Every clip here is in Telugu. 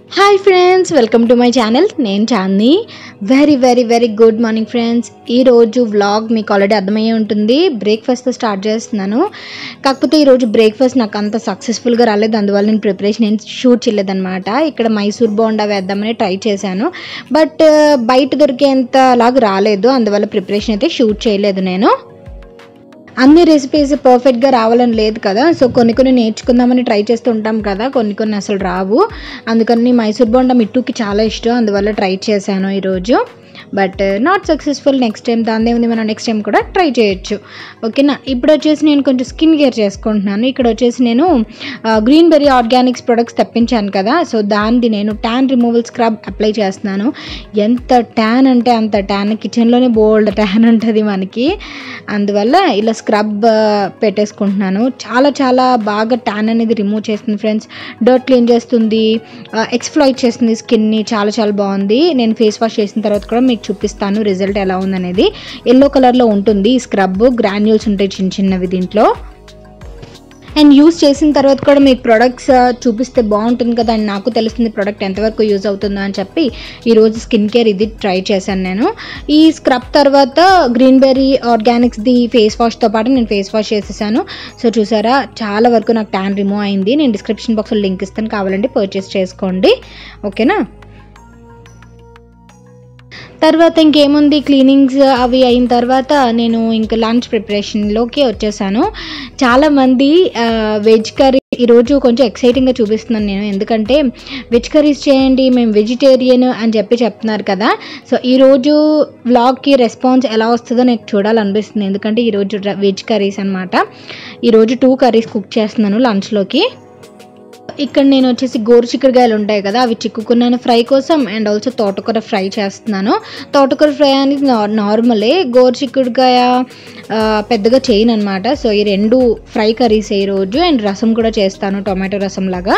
hi friends welcome to my channel నేను Chandi very very very good morning friends ఈరోజు వ్లాగ్ మీకు ఆల్రెడీ అర్థమయ్యే ఉంటుంది బ్రేక్ఫాస్ట్తో స్టార్ట్ చేస్తున్నాను కాకపోతే ఈరోజు బ్రేక్ఫాస్ట్ నాకు అంత సక్సెస్ఫుల్గా రాలేదు అందువల్ల నేను ప్రిపరేషన్ ఏం షూట్ చేయలేదన్నమాట ఇక్కడ మైసూర్ బోండా వేద్దామని ట్రై చేశాను బట్ బయట దొరికేంత లాగా రాలేదు అందువల్ల ప్రిపరేషన్ అయితే షూట్ చేయలేదు నేను అన్ని రెసిపీస్ పర్ఫెక్ట్గా రావాలని లేదు కదా సో కొన్ని కొన్ని నేర్చుకుందామని ట్రై చేస్తూ ఉంటాం కదా కొన్ని కొన్ని అసలు రావు అందుకని మైసూర్ బోండా మిట్టుకి చాలా ఇష్టం అందువల్ల ట్రై చేశాను ఈరోజు but not successful next time దాని ఉంది మనం నెక్స్ట్ టైం కూడా ట్రై చేయొచ్చు ఓకేనా ఇప్పుడు వచ్చేసి నేను కొంచెం స్కిన్ కేర్ చేసుకుంటున్నాను ఇక్కడ వచ్చేసి నేను గ్రీన్ బెర్రీ ఆర్గానిక్స్ ప్రొడక్ట్స్ తెప్పించాను కదా సో దానిది నేను ట్యాన్ రిమూవల్ స్క్రబ్ అప్లై చేస్తున్నాను ఎంత ట్యాన్ అంటే అంత ట్యాన్ కిచెన్లోనే బోల్డ్ ట్యాన్ ఉంటుంది మనకి అందువల్ల ఇలా స్క్రబ్ పెట్టేసుకుంటున్నాను చాలా చాలా బాగా ట్యాన్ అనేది రిమూవ్ చేస్తుంది ఫ్రెండ్స్ డర్ట్ క్లీన్ చేస్తుంది ఎక్స్ప్లాయిట్ చేస్తుంది స్కిన్ని చాలా చాలా బాగుంది నేను ఫేస్ వాష్ చేసిన తర్వాత కూడా మీకు చూపిస్తాను రిజల్ట్ ఎలా ఉందనేది ఎల్లో కలర్లో ఉంటుంది ఈ స్క్రబ్ గ్రాన్యూల్స్ ఉంటాయి చిన్న చిన్నవి దీంట్లో అండ్ యూస్ చేసిన తర్వాత కూడా మీకు ప్రొడక్ట్స్ చూపిస్తే బాగుంటుంది కదా అని నాకు తెలుస్తుంది ప్రోడక్ట్ ఎంతవరకు యూజ్ అవుతుందో అని చెప్పి ఈరోజు స్కిన్ కేర్ ఇది ట్రై చేశాను నేను ఈ స్క్రబ్ తర్వాత గ్రీన్ బెర్రీ ఆర్గానిక్స్ది ఫేస్ వాష్తో పాటు నేను ఫేస్ వాష్ చేసేసాను సో చూసారా చాలా వరకు నాకు ట్యాన్ రిమూవ్ అయింది నేను డిస్క్రిప్షన్ బాక్స్లో లింక్ ఇస్తాను కావాలంటే పర్చేస్ చేసుకోండి ఓకేనా తర్వాత ఇంకేముంది క్లీనింగ్స్ అవి అయిన తర్వాత నేను ఇంకా లంచ్ ప్రిపరేషన్లోకి వచ్చేసాను చాలామంది వెజ్ కర్రీ ఈరోజు కొంచెం ఎక్సైటింగ్గా చూపిస్తున్నాను నేను ఎందుకంటే వెజ్ కర్రీస్ చేయండి మేము వెజిటేరియన్ అని చెప్పి చెప్తున్నారు కదా సో ఈరోజు వ్లాగ్కి రెస్పాన్స్ ఎలా వస్తుందో నాకు చూడాలనిపిస్తుంది ఎందుకంటే ఈరోజు వెజ్ కర్రీస్ అనమాట ఈరోజు టూ కర్రీస్ కుక్ చేస్తున్నాను లంచ్లోకి ఇక్కడ నేను వచ్చేసి గోరు చిక్కుడుకాయలు ఉంటాయి కదా అవి చిక్కుకున్నాను ఫ్రై కోసం అండ్ ఆల్సో తోటకూర ఫ్రై చేస్తున్నాను తోటకూర ఫ్రై అనేది నార్మలే గోరు చిక్కుడుకాయ పెద్దగా చేయను అనమాట సో ఈ రెండు ఫ్రై కర్రీస్ ఈ రోజు అండ్ రసం కూడా చేస్తాను టొమాటో రసం లాగా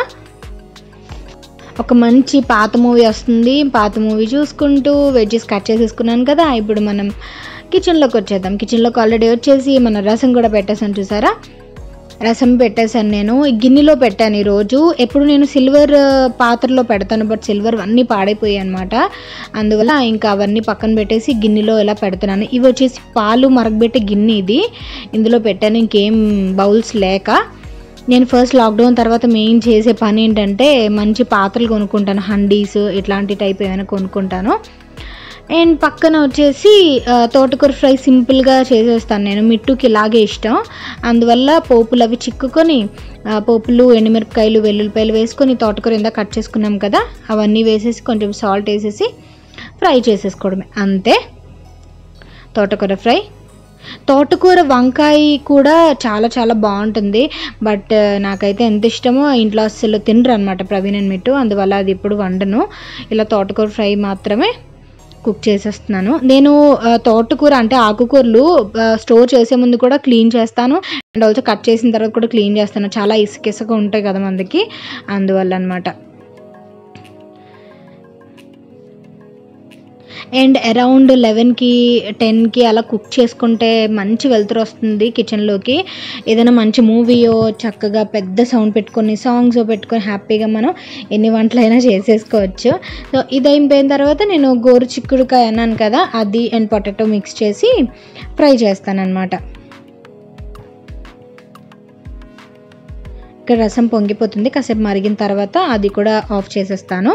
ఒక మంచి పాత మూవీ వస్తుంది పాత మూవీ చూసుకుంటూ వెజ్జెస్ కట్ చేసేసుకున్నాను కదా ఇప్పుడు మనం కిచెన్లోకి వచ్చేద్దాం కిచెన్లోకి ఆల్రెడీ వచ్చేసి మన రసం కూడా పెట్టేసాను చూసారా రసం పెట్టేశాను నేను గిన్నెలో పెట్టాను ఈరోజు ఎప్పుడు నేను సిల్వర్ పాత్రలో పెడతాను బట్ సిల్వర్ అన్నీ పాడైపోయాయి అనమాట అందువల్ల ఇంకా అవన్నీ పక్కన పెట్టేసి గిన్నెలో ఇలా పెడుతున్నాను ఇవి వచ్చేసి పాలు మరగబెట్టే గిన్నె ఇది ఇందులో పెట్టాను ఇంకేం బౌల్స్ లేక నేను ఫస్ట్ లాక్డౌన్ తర్వాత మెయిన్ చేసే పని ఏంటంటే మంచి పాత్రలు కొనుక్కుంటాను హండీస్ ఇట్లాంటి టైప్ ఏమైనా కొనుక్కుంటాను అండ్ పక్కన వచ్చేసి తోటకూర ఫ్రై సింపుల్గా చేసేస్తాను నేను మిట్టుకి ఇలాగే ఇష్టం అందువల్ల పోపులు అవి చిక్కుకొని పోపులు ఎండుమిరపకాయలు వెల్లుల్లిపాయలు వేసుకొని తోటకూర ఇందా కట్ చేసుకున్నాం కదా అవన్నీ వేసేసి కొంచెం సాల్ట్ వేసేసి ఫ్రై చేసేసుకోవడమే అంతే తోటకూర ఫ్రై తోటకూర వంకాయ కూడా చాలా చాలా బాగుంటుంది బట్ నాకైతే ఎంత ఇష్టమో ఇంట్లో అసలు తినరు అనమాట ప్రవీణ్ అండ్ మిట్టు అందువల్ల అది ఇప్పుడు వండను ఇలా తోటకూర ఫ్రై మాత్రమే కుక్ చేసేస్తున్నాను నేను తోటకూర అంటే ఆకుకూరలు స్టోర్ చేసే ముందు కూడా క్లీన్ చేస్తాను అండ్ ఆల్సో కట్ చేసిన తర్వాత కూడా క్లీన్ చేస్తాను చాలా ఇసుక ఇసుక ఉంటాయి కదా మనకి అందువల్ల అనమాట అండ్ అరౌండ్ లెవెన్కి టెన్కి అలా కుక్ చేసుకుంటే మంచి వెలుతురు వస్తుంది కిచెన్లోకి ఏదైనా మంచి మూవీయో చక్కగా పెద్ద సౌండ్ పెట్టుకొని సాంగ్స్ పెట్టుకొని హ్యాపీగా మనం ఎన్ని వంటలైనా చేసేసుకోవచ్చు సో ఇది అయిపోయిన తర్వాత నేను గోరు చిక్కుడుకాయ అన్నాను కదా అది అండ్ పొటాటో మిక్స్ చేసి ఫ్రై చేస్తానన్నమాట ఇక్కడ రసం పొంగిపోతుంది కాసేపు మరిగిన తర్వాత అది కూడా ఆఫ్ చేసేస్తాను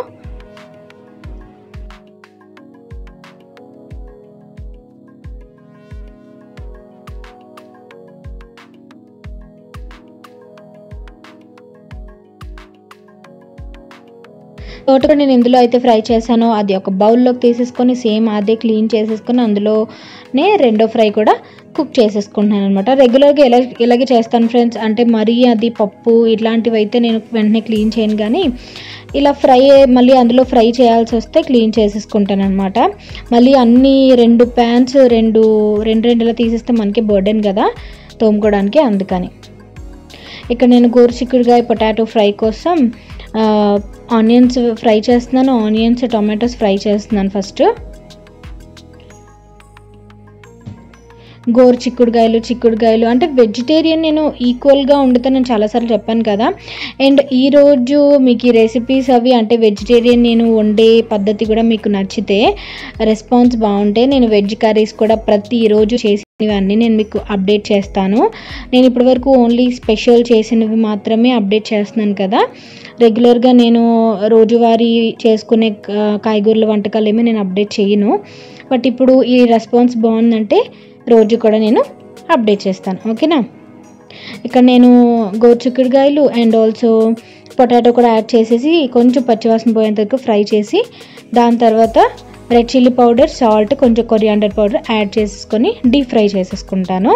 తోటకూర నేను ఎందులో అయితే ఫ్రై చేశానో అది ఒక బౌల్లోకి తీసేసుకొని సేమ్ అదే క్లీన్ చేసేసుకొని అందులోనే రెండో ఫ్రై కూడా కుక్ చేసేసుకుంటున్నాను అనమాట రెగ్యులర్గా ఎలా ఇలాగే చేస్తాను ఫ్రెండ్స్ అంటే మరీ అది పప్పు ఇట్లాంటివి అయితే నేను వెంటనే క్లీన్ చేయను కానీ ఇలా ఫ్రై మళ్ళీ అందులో ఫ్రై చేయాల్సి వస్తే క్లీన్ చేసేసుకుంటాను అనమాట మళ్ళీ అన్ని రెండు ప్యాన్స్ రెండు రెండు రెండులా తీసేస్తే మనకి బర్డెన్ కదా తోముకోవడానికి అందుకని ఇక్కడ నేను గోరు చిక్కుడుకాయ పొటాటో ఫ్రై కోసం ఆనియన్స్ ఫ్రై చేస్తున్నాను ఆనియన్స్ టొమాటోస్ ఫ్రై చేస్తున్నాను ఫస్ట్ గోరు చిక్కుడుకాయలు చిక్కుడుకాయలు అంటే వెజిటేరియన్ నేను ఈక్వల్గా వండుతానని చాలాసార్లు చెప్పాను కదా అండ్ ఈరోజు మీకు ఈ రెసిపీస్ అవి అంటే వెజిటేరియన్ నేను వండే పద్ధతి కూడా మీకు నచ్చితే రెస్పాన్స్ బాగుంటే నేను వెజ్ కర్రీస్ కూడా ప్రతిరోజు చేసినవన్నీ నేను మీకు అప్డేట్ చేస్తాను నేను ఇప్పటివరకు ఓన్లీ స్పెషల్ చేసినవి మాత్రమే అప్డేట్ చేస్తున్నాను కదా రెగ్యులర్గా నేను రోజువారీ చేసుకునే కా- కాయగూరల వంటకాలు ఏమీ నేను అప్డేట్ చేయను బట్ ఇప్పుడు ఈ రెస్పాన్స్ బాగుందంటే రోజు కూడా నేను అప్డేట్ చేస్తాను ఓకేనా ఇక్కడ నేను గోరుచిక్కుడుకాయలు అండ్ ఆల్సో పొటాటో కూడా యాడ్ చేసేసి కొంచెం పచ్చివాసన పోయేంత వరకు ఫ్రై చేసి దాని తర్వాత రెడ్ చిల్లీ పౌడర్ సాల్ట్ కొంచెం కొరియాండర్ పౌడర్ యాడ్ చేసేసుకొని డీప్ ఫ్రై చేసేసుకుంటాను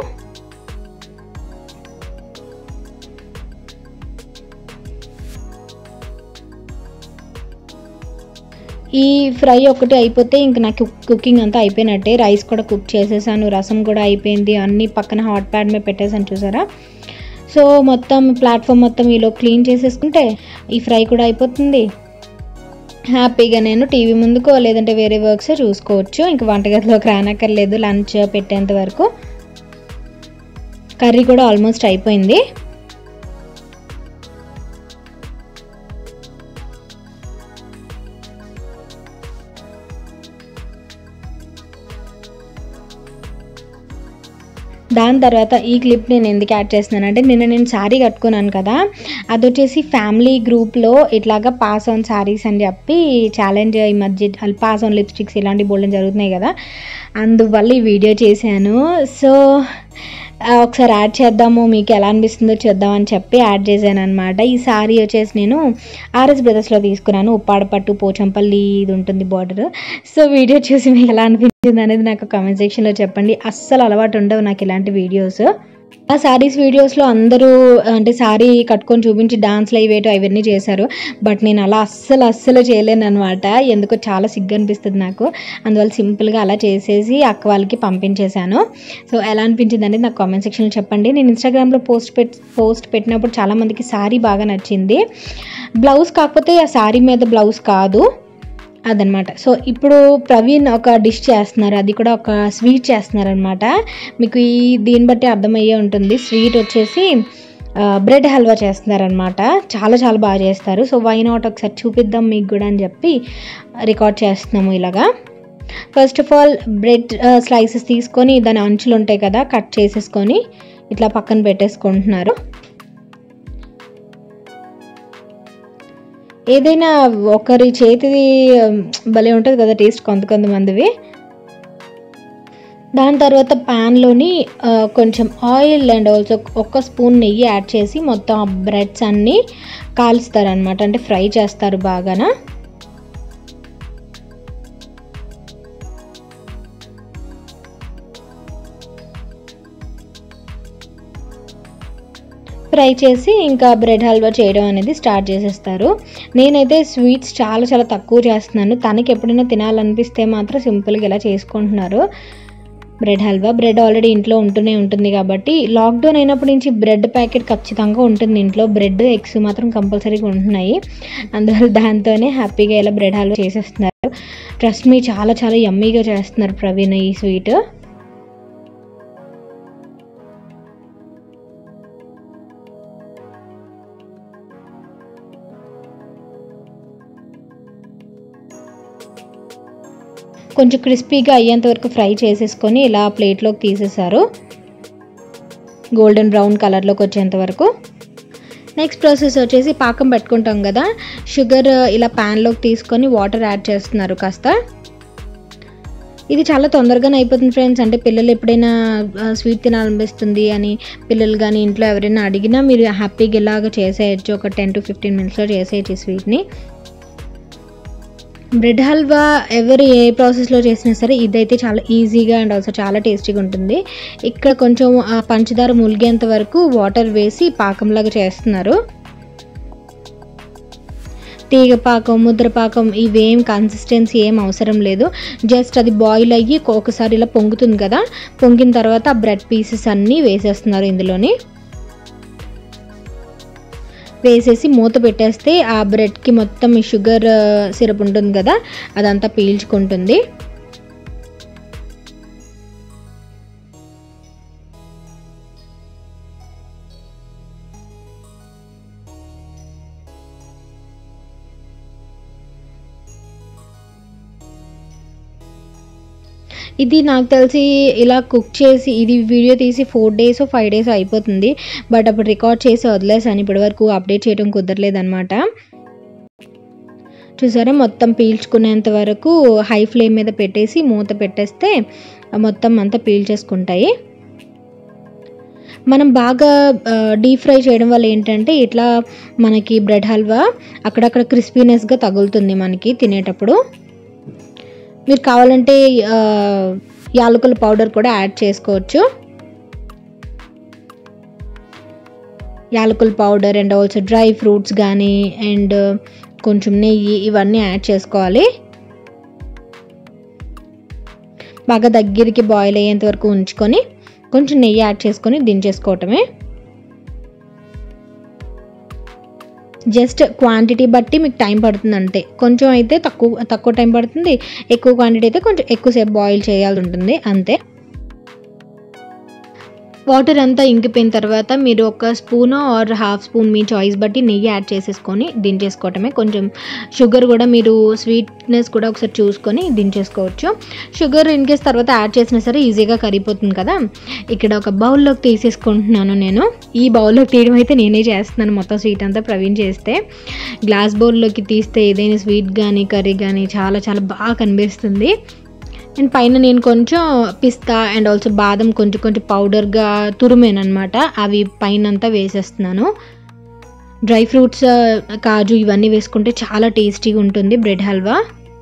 ఈ ఫ్రై ఒకటి అయిపోతే ఇంక నాకు కుకింగ్ అంతా అయిపోయినట్టే రైస్ కూడా కుక్ చేసేసాను రసం కూడా అయిపోయింది అన్నీ పక్కన హాట్ ప్యాడ్ మీద పెట్టేసాను చూసారా సో మొత్తం ప్లాట్ఫామ్ మొత్తం ఈలో క్లీన్ చేసేసుకుంటే ఈ ఫ్రై కూడా అయిపోతుంది హ్యాపీగా నేను టీవీ ముందుకో లేదంటే వేరే వర్క్స్ చూసుకోవచ్చు ఇంక వంటగదిలోకి రానక్కర్లేదు లంచ్ పెట్టేంత వరకు కర్రీ కూడా ఆల్మోస్ట్ అయిపోయింది దాని తర్వాత ఈ క్లిప్ నేను ఎందుకు యాడ్ చేస్తున్నాను అంటే నిన్న నేను శారీ కట్టుకున్నాను కదా అది వచ్చేసి ఫ్యామిలీ గ్రూప్లో ఇట్లాగా పాస్ ఆన్ శారీస్ అని చెప్పి ఛాలెంజ్ ఈ మధ్య పాస్ ఆన్ లిప్స్టిక్స్ ఇలాంటి బోల్డెన్ జరుగుతున్నాయి కదా అందువల్ల ఈ వీడియో చేశాను సో ఆ, ఒకసారి యాడ్ చేద్దాము మీకు ఎలా అనిపిస్తుందో చూద్దామని చెప్పి యాడ్ చేశాను అనమాట ఈ సారీ వచ్చేసి నేను ఆర్ఎస్ బ్రదర్స్లో తీసుకున్నాను ఉప్పాడ పట్టు పోచంపల్లి ఇది ఉంటుంది బార్డర్ సో వీడియో చూసి మీకు ఎలా అనిపించింది అనేది నాకు కామెంట్ సెక్షన్లో చెప్పండి అస్సలు అలవాటు ఉండవు నాకు ఇలాంటి వీడియోస్ ఆ సారీస్ వీడియోస్లో అందరూ అంటే సారీ కట్టుకొని చూపించి డాన్స్లు అవి వేయటం అవన్నీ చేశారు బట్ నేను అలా అస్సలు అస్సలు చేయలేను అనమాట ఎందుకో చాలా సిగ్గు అనిపిస్తుంది నాకు అందువల్ల సింపుల్గా అలా చేసేసి అక్క వాళ్ళకి పంపించేశాను సో ఎలా అనిపించింది అనేది నాకు కామెంట్ సెక్షన్లో చెప్పండి నేను ఇన్స్టాగ్రామ్లో పోస్ట్ పెట్ పోస్ట్ పెట్టినప్పుడు చాలామందికి సారీ బాగా నచ్చింది బ్లౌజ్ కాకపోతే ఆ సారీ మీద బ్లౌజ్ కాదు అదనమాట సో ఇప్పుడు ప్రవీణ్ ఒక డిష్ చేస్తున్నారు అది కూడా ఒక స్వీట్ చేస్తున్నారు అనమాట మీకు ఈ దీన్ని బట్టి అర్థమయ్యే ఉంటుంది స్వీట్ వచ్చేసి బ్రెడ్ హల్వా చేస్తున్నారనమాట చాలా చాలా బాగా చేస్తారు సో వై నాట్ ఒకసారి చూపిద్దాం మీకు కూడా అని చెప్పి రికార్డ్ చేస్తున్నాము ఇలాగా first of all bread slices తీసుకొని దాని అంచులు ఉంటాయి కదా కట్ చేసేసుకొని ఇట్లా పక్కన పెట్టేసుకుంటున్నారు ఏదైనా ఒకరి చేతిది ఉమ్, భలే ఉంటుంది కదా టేస్ట్ కొంత కొంతమందివి దాని తర్వాత ప్యాన్లోని కొంచెం ఆయిల్ అండ్ ఆల్సో ఒక్క స్పూన్ నెయ్యి యాడ్ చేసి మొత్తం ఆ బ్రెడ్స్ అన్నీ కాలుస్తారనమాట అంటే ఫ్రై చేస్తారు బాగానా ఫ్రై చేసి ఇంకా బ్రెడ్ హల్వా చేయడం అనేది స్టార్ట్ చేసేస్తారు నేనైతే స్వీట్స్ చాలా చాలా తక్కువ చేస్తున్నాను తనకి ఎప్పుడైనా తినాలనిపిస్తే మాత్రం సింపుల్గా ఇలా చేసుకుంటున్నారు బ్రెడ్ హల్వా బ్రెడ్ ఆల్రెడీ ఇంట్లో ఉంటూనే ఉంటుంది కాబట్టి లాక్డౌన్ అయినప్పటి నుంచి బ్రెడ్ ప్యాకెట్ ఖచ్చితంగా ఉంటుంది ఇంట్లో బ్రెడ్ ఎగ్స్ మాత్రం కంపల్సరీగా ఉంటున్నాయి అందువల్ల దాంతోనే హ్యాపీగా ఇలా బ్రెడ్ హల్వా చేసేస్తున్నారు ట్రస్ట్ మీ చాలా చాలా యమ్మీగా చేస్తున్నారు ప్రవీణ్ ఈ స్వీట్ కొంచెం క్రిస్పీగా అయ్యేంత వరకు ఫ్రై చేసేసుకొని ఇలా ప్లేట్లోకి తీసేశారు గోల్డెన్ బ్రౌన్ కలర్లోకి వచ్చేంత వరకు నెక్స్ట్ ప్రాసెస్ వచ్చేసి పాకం పెట్టుకుంటాం కదా షుగర్ ఇలా ప్యాన్లోకి తీసుకొని వాటర్ యాడ్ చేస్తున్నారు కాస్త ఇది చాలా తొందరగానే అయిపోతుంది ఫ్రెండ్స్ అంటే పిల్లలు ఎప్పుడైనా స్వీట్ తినాలనిపిస్తుంది అని పిల్లలు కానీ ఇంట్లో ఎవరైనా అడిగినా మీరు హ్యాపీగా ఇలాగ చేసేయచ్చు ఒక టెన్ టు ఫిఫ్టీన్ మినిట్స్లో చేసేయచ్చు ఈ స్వీట్ని బ్రెడ్ హల్వా ఎవరు ఏ ప్రాసెస్లో చేసినా సరే ఇదైతే చాలా ఈజీగా అండ్ ఆల్సో చాలా టేస్టీగా ఉంటుంది ఇక్కడ కొంచెం ఆ పంచదార ములిగేంత వరకు వాటర్ వేసి పాకంలాగా చేస్తున్నారు తీగ పాకం ముద్ర పాకం ఇవేం కన్సిస్టెన్సీ ఏం అవసరం లేదు జస్ట్ అది బాయిల్ అయ్యి ఒకసారి ఇలా పొంగుతుంది కదా పొంగిన తర్వాత ఆ బ్రెడ్ పీసెస్ అన్నీ వేసేస్తున్నారు ఇందులోని వేసేసి మూత పెట్టేస్తే ఆ బ్రెడ్కి మొత్తం ఈ షుగర్ సిరప్ ఉంటుంది కదా అదంతా పీల్చుకుంటుంది ఇది నాకు తెలిసి ఇలా కుక్ చేసి ఇది వీడియో తీసి ఫోర్ డేస్ ఫైవ్ డేస్ అయిపోతుంది బట్ అప్పుడు రికార్డ్ చేసి వదిలేసాను ఇప్పటి వరకు అప్డేట్ చేయడం కుదరలేదనమాట చూసారా మొత్తం పీల్చుకునేంత వరకు హై ఫ్లేమ్ మీద పెట్టేసి మూత పెట్టేస్తే మొత్తం అంతా పీల్చేసుకుంటాయి మనం బాగా డీప్ ఫ్రై చేయడం వల్ల ఏంటంటే ఇట్లా మనకి బ్రెడ్ హల్వా అక్కడక్కడ క్రిస్పీనెస్గా తగులుతుంది మనకి తినేటప్పుడు మీరు కావాలంటే ఆ, యాలకుల పౌడర్ కూడా యాడ్ చేసుకోవచ్చు యాలకుల powder and also dry fruits కానీ అండ్ కొంచెం నెయ్యి ఇవన్నీ యాడ్ చేసుకోవాలి బాగా దగ్గరికి బాయిల్ అయ్యేంత వరకు ఉంచుకొని కొంచెం నెయ్యి యాడ్ చేసుకొని దించేసుకోవటమే జస్ట్ క్వాంటిటీ బట్టి మీకు టైం పడుతుంది అంతే కొంచెం అయితే తక్కువ తక్కువ టైం పడుతుంది ఎక్కువ క్వాంటిటీ అయితే కొంచెం ఎక్కువసేపు బాయిల్ చేయాల్సి ఉంటుంది అంతే వాటర్ అంతా ఇంకిపోయిన తర్వాత మీరు ఒక స్పూన్ ఆర్ హాఫ్ స్పూన్ మీ చాయిస్ బట్టి నెయ్యి యాడ్ చేసేసుకొని దించేసుకోవటమే కొంచెం షుగర్ కూడా మీరు స్వీట్నెస్ కూడా ఒకసారి చూసుకొని దించేసుకోవచ్చు షుగర్ ఇన్ కేస్ తర్వాత యాడ్ చేసినా సరే ఈజీగా కరిగిపోతుంది కదా ఇక్కడ ఒక బౌల్లోకి తీసేసుకుంటున్నాను నేను ఈ బౌల్లోకి తీయడం అయితే నేనే చేస్తున్నాను మొత్తం స్వీట్ అంతా ప్రవీణ్ చేస్తే గ్లాస్ బౌల్లోకి తీస్తే ఏదైనా స్వీట్ కానీ కర్రీ కానీ చాలా చాలా బాగా కనిపిస్తుంది అండ్ పైన నేను కొంచెం పిస్తా అండ్ ఆల్సో బాదం కొంచెం కొంచెం పౌడర్గా తురిమేనమాట అవి పైన అంతా వేసేస్తున్నాను డ్రై ఫ్రూట్స్ కాజు ఇవన్నీ వేసుకుంటే చాలా టేస్టీగా ఉంటుంది బ్రెడ్ హల్వా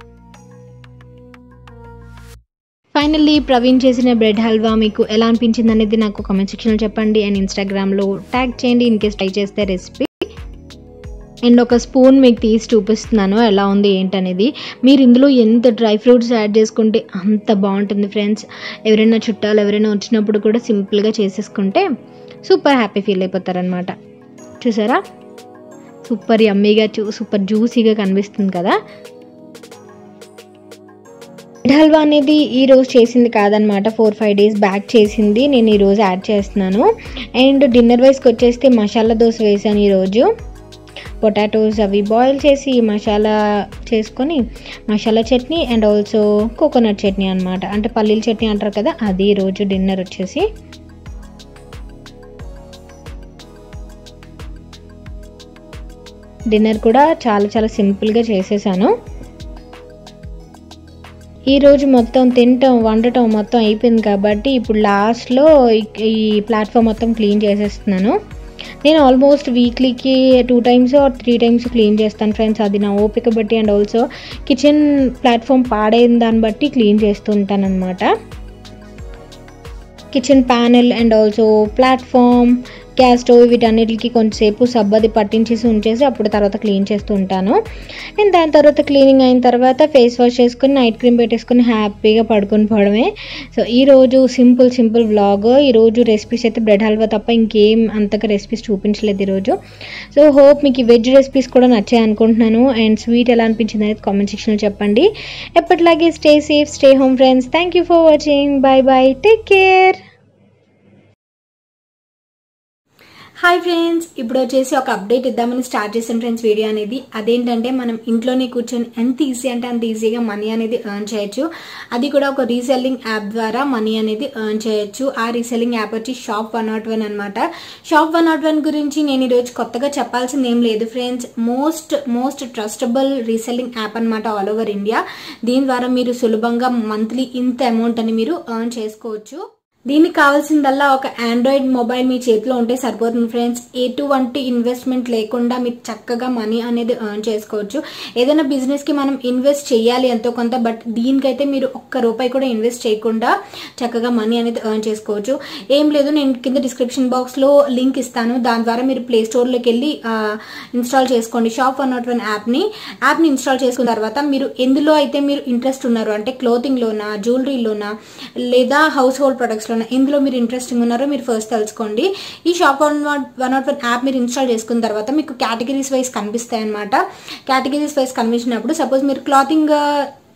ఫైనల్లీ ప్రవీణ్ చేసిన బ్రెడ్ హల్వా మీకు ఎలా అనిపించింది అనేది నాకు కామెంట్ సెక్షన్లో చెప్పండి అండ్ ఇన్స్టాగ్రామ్లో ట్యాగ్ చేయండి ఇన్ కేస్ ట్రై చేస్తే రెసిపీ అండ్ ఒక స్పూన్ మీకు తీసి చూపిస్తున్నాను ఎలా ఉంది ఏంటనేది మీరు ఇందులో ఎంత డ్రై ఫ్రూట్స్ యాడ్ చేసుకుంటే అంత బాగుంటుంది ఫ్రెండ్స్ ఎవరైనా చుట్టాలు ఎవరైనా వచ్చినప్పుడు కూడా సింపుల్గా చేసేసుకుంటే సూపర్ హ్యాపీ ఫీల్ అయిపోతారనమాట చూసారా సూపర్ యమ్మీగా చూ సూపర్ జ్యూసీగా కనిపిస్తుంది కదా బ్రెడ్ హల్వా అనేది ఈ రోజు చేసింది కాదనమాట ఫోర్ ఫైవ్ డేస్ బ్యాక్ చేసింది నేను ఈరోజు యాడ్ చేస్తున్నాను అండ్ డిన్నర్ వైస్కి వచ్చేస్తే మసాలా దోశ వేసాను ఈరోజు పొటాటోస్ అవి బాయిల్ చేసి మసాలా చేసుకొని masala chutney and also coconut chutney అనమాట అంటే పల్లీల చట్నీ అంటారు కదా అది ఈరోజు డిన్నర్ వచ్చేసి డిన్నర్ కూడా చాలా చాలా సింపుల్గా చేసేసాను ఈరోజు మొత్తం తినటం వండటం మొత్తం అయిపోయింది కాబట్టి ఇప్పుడు లాస్ట్లో ఈ ప్లాట్ఫామ్ మొత్తం క్లీన్ చేసేస్తున్నాను నేను ఆల్మోస్ట్ వీక్లీకి two times or three times clean చేస్తాను ఫ్రెండ్స్ అది నా ఓపిక బట్టి అండ్ ఆల్సో కిచెన్ ప్లాట్ఫామ్ పాడైన దాన్ని బట్టి క్లీన్ చేస్తూ ఉంటాను అనమాట kitchen panel and also platform gas stove వీటన్నిటికి కొంచెంసేపు సబ్బది పట్టించేసి ఉంచేసి అప్పుడు తర్వాత క్లీన్ చేస్తూ ఉంటాను అండ్ దాని తర్వాత క్లీనింగ్ అయిన తర్వాత ఫేస్ వాష్ చేసుకుని నైట్ క్రీమ్ పెట్టేసుకుని హ్యాపీగా పడుకొని పోవడమే సో ఈరోజు సింపుల్ సింపుల్ వ్లాగ్ ఈరోజు రెసిపీస్ అయితే బ్రెడ్ హల్వా తప్ప ఇంకేం అంతగా రెసిపీస్ చూపించలేదు ఈరోజు సో హోప్ మీకు వెజ్ రెసిపీస్ కూడా నచ్చాయి అనుకుంటున్నాను అండ్ స్వీట్ ఎలా అనిపించింది అనేది కామెంట్ సెక్షన్లో చెప్పండి ఎప్పటిలాగే stay safe stay home friends thank you for watching bye bye take care hi friends ఇప్పుడు వచ్చేసి ఒక అప్డేట్ ఇద్దామని స్టార్ట్ చేసాను ఫ్రెండ్స్ వీడియో అనేది అదేంటంటే మనం ఇంట్లోనే కూర్చొని ఎంత ఈజీ అంటే అంత ఈజీగా మనీ అనేది ఎర్న్ చేయొచ్చు అది కూడా ఒక రీసెల్లింగ్ యాప్ ద్వారా మనీ అనేది ఎర్న్ చేయొచ్చు ఆ రీసెల్లింగ్ యాప్ వచ్చి షాప్ వన్ నాట్ వన్ అనమాట షాప్ వన్ నాట్ వన్ గురించి నేను ఈరోజు కొత్తగా చెప్పాల్సింది ఏం లేదు friends most most trustable reselling app అనమాట ఆల్ ఓవర్ ఇండియా దీని ద్వారా మీరు సులభంగా మంత్లీ ఇంత అమౌంట్ అని మీరు ఎర్న్ చేసుకోవచ్చు దీనికి కావాల్సిందల్లా ఒక ఆండ్రాయిడ్ మొబైల్ మీ చేతిలో ఉంటే సరిపోతుంది ఫ్రెండ్స్ ఎటువంటి ఇన్వెస్ట్మెంట్ లేకుండా మీరు చక్కగా మనీ అనేది ఎర్న్ చేసుకోవచ్చు ఏదైనా బిజినెస్ కి మనం ఇన్వెస్ట్ చేయాలి ఎంతో కొంత బట్ దీనికైతే మీరు ఒక్క రూపాయి కూడా ఇన్వెస్ట్ చేయకుండా చక్కగా మనీ అనేది ఎర్న్ చేసుకోవచ్చు ఏం లేదు నేను కింద డిస్క్రిప్షన్ బాక్స్ లో లింక్ ఇస్తాను దాని ద్వారా మీరు ప్లే స్టోర్ లోకి వెళ్ళి ఇన్స్టాల్ చేసుకోండి shop one not one app ని యాప్ ని ఇన్స్టాల్ చేసుకున్న తర్వాత మీరు ఎందులో అయితే మీరు ఇంట్రెస్ట్ ఉన్నారు అంటే క్లోతింగ్ లోనా జ్యువెలరీలోనా లేదా హౌస్ హోల్డ్ ప్రొడక్ట్స్ లోనా ఇందులో మీరు ఇంట్రెస్టింగ్ ఉన్నారో మీరు ఫస్ట్ తెలుసుకోండి ఈ shop one not one not one app మీరు ఇన్స్టాల్ చేసుకున్న తర్వాత మీకు కేటగిరీస్ వైజ్ కనిపిస్తాయి అనమాట కేటగిరీస్ వైజ్ కనిపించినప్పుడు సపోజ్ మీరు క్లాతింగ్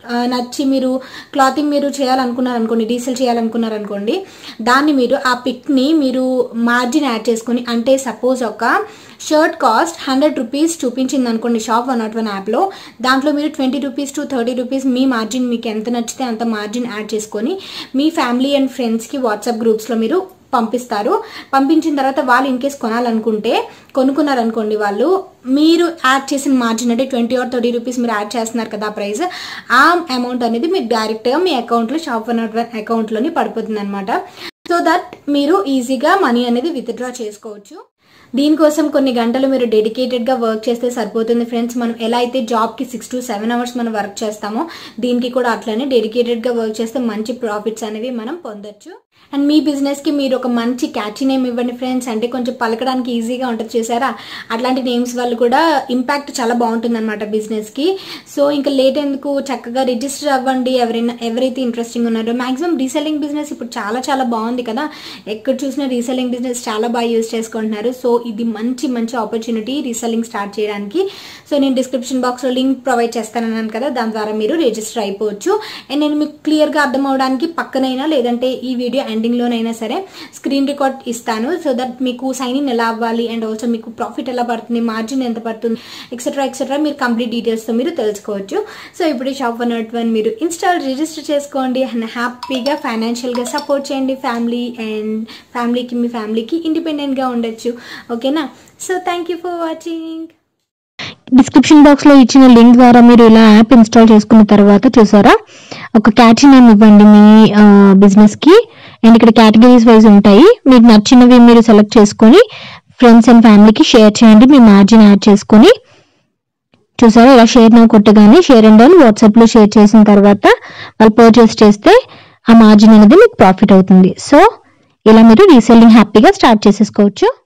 ఆ, నచ్చి మీరు క్లాతింగ్ మీరు చేయాలనుకున్నారు అనుకోండి డీసెల్ చేయాలనుకున్నారు అనుకోండి దాన్ని మీరు ఆ పిక్ని మీరు మార్జిన్ యాడ్ చేసుకొని అంటే సపోజ్ ఒక షర్ట్ కాస్ట్ హండ్రెడ్ రూపీస్ చూపించింది అనుకోండి షాప్ వన్ నాట్ వన్ యాప్లో దాంట్లో మీరు twenty rupees to thirty rupees మీ మార్జిన్ మీకు ఎంత నచ్చితే అంత మార్జిన్ యాడ్ చేసుకొని మీ ఫ్యామిలీ అండ్ ఫ్రెండ్స్కి వాట్సాప్ గ్రూప్స్లో మీరు పంపిస్తారు పంపించిన తర్వాత వాళ్ళు ఇన్ కేస్ కొనాలనుకుంటే కొనుక్కున్నారనుకోండి వాళ్ళు మీరు యాడ్ చేసిన మార్జిన్ అంటే ట్వంటీ ఆర్ థర్టీ రూపీస్ మీరు యాడ్ చేస్తున్నారు కదా ఆ ప్రైస్ ఆ అమౌంట్ అనేది మీకు డైరెక్ట్గా మీ అకౌంట్లో షాప్ వన్ నాట్ వన్ అకౌంట్లోని పడిపోతుంది అనమాట సో దట్ మీరు ఈజీగా మనీ అనేది విత్డ్రా చేసుకోవచ్చు దీనికోసం కొన్ని గంటలు మీరు డెడికేటెడ్గా వర్క్ చేస్తే సరిపోతుంది ఫ్రెండ్స్ మనం ఎలా అయితే జాబ్కి సిక్స్ టు సెవెన్ అవర్స్ మనం వర్క్ చేస్తామో దీనికి కూడా అట్లనే డెడికేటెడ్గా వర్క్ చేస్తే మంచి ప్రాఫిట్స్ అనేవి మనం పొందొచ్చు అండ్ మీ బిజినెస్కి మీరు ఒక మంచి క్యాచీ నేమ్ ఇవ్వండి ఫ్రెండ్స్ అంటే కొంచెం పలకడానికి ఈజీగా ఉంటుంది చూసారా అట్లాంటి నేమ్స్ వల్ల కూడా ఇంపాక్ట్ చాలా బాగుంటుంది అనమాట బిజినెస్కి సో ఇంకా లేట్ ఎందుకు చక్కగా రిజిస్టర్ అవ్వండి ఎవరైనా ఎవరైతే ఇంట్రెస్టింగ్ ఉన్నారో మాక్సిమం రీసెల్లింగ్ బిజినెస్ ఇప్పుడు చాలా చాలా బాగుంది కదా ఎక్కడ చూసినా రీసెల్లింగ్ బిజినెస్ చాలా బాగా యూజ్ చేసుకుంటున్నారు సో ఇది మంచి మంచి ఆపర్చునిటీ రీసెల్లింగ్ స్టార్ట్ చేయడానికి సో నేను డిస్క్రిప్షన్ బాక్స్లో లింక్ ప్రొవైడ్ చేస్తానన్నాను కదా దాని ద్వారా మీరు రిజిస్టర్ అయిపోవచ్చు అండ్ నేను మీకు క్లియర్గా అర్థం అవడానికి పక్కనైనా లేదంటే ఈ వీడియో ఎండింగ్లోనైనా సరే స్క్రీన్ రికార్డ్ ఇస్తాను సో దట్ మీకు సైన్ ఇన్ ఎలా అవ్వాలి అండ్ ఆల్సో మీకు ప్రాఫిట్ ఎలా పడుతుంది మార్జిన్ ఎంత పడుతుంది ఎక్సెట్రా ఎక్సెట్రా మీరు కంప్లీట్ డీటెయిల్స్తో మీరు తెలుసుకోవచ్చు సో ఇప్పుడు షాప్ వన్ నాట్ వన్ మీరు ఇన్స్టాల్ రిజిస్టర్ చేసుకోండి అండ్ హ్యాపీగా ఫైనాన్షియల్గా సపోర్ట్ చేయండి ఫ్యామిలీ అండ్ ఫ్యామిలీకి మీ ఫ్యామిలీకి ఇండిపెండెంట్గా ఉండొచ్చు ఓకేనా so thank you for watching description box లో ఇచ్చిన లింక్ ద్వారా మీరు ఇలా యాప్ ఇన్స్టాల్ చేసుకున్న తర్వాత చూసారా ఒక క్యాటరీ నేమ్ ఇవ్వండి మీ బిజినెస్ కి అండ్ ఇక్కడ కేటగిరీస్ వైజ్ ఉంటాయి మీకు నచ్చినవి మీరు సెలెక్ట్ చేసుకొని ఫ్రెండ్స్ అండ్ ఫ్యామిలీకి షేర్ చేయండి మీ మార్జిన్ యాడ్ చేసుకొని చూసారా ఇలా షేర్ నా కొట్టగానే షేర్ అండ్ ఆల్ వాట్సాప్ లో షేర్ చేసిన తర్వాత వాళ్ళు పర్చేస్ చేస్తే ఆ మార్జిన్ అనేది మీకు ప్రాఫిట్ అవుతుంది సో ఇలా మీరు రీసెల్లింగ్ హ్యాపీగా స్టార్ట్ చేసేసుకోవచ్చు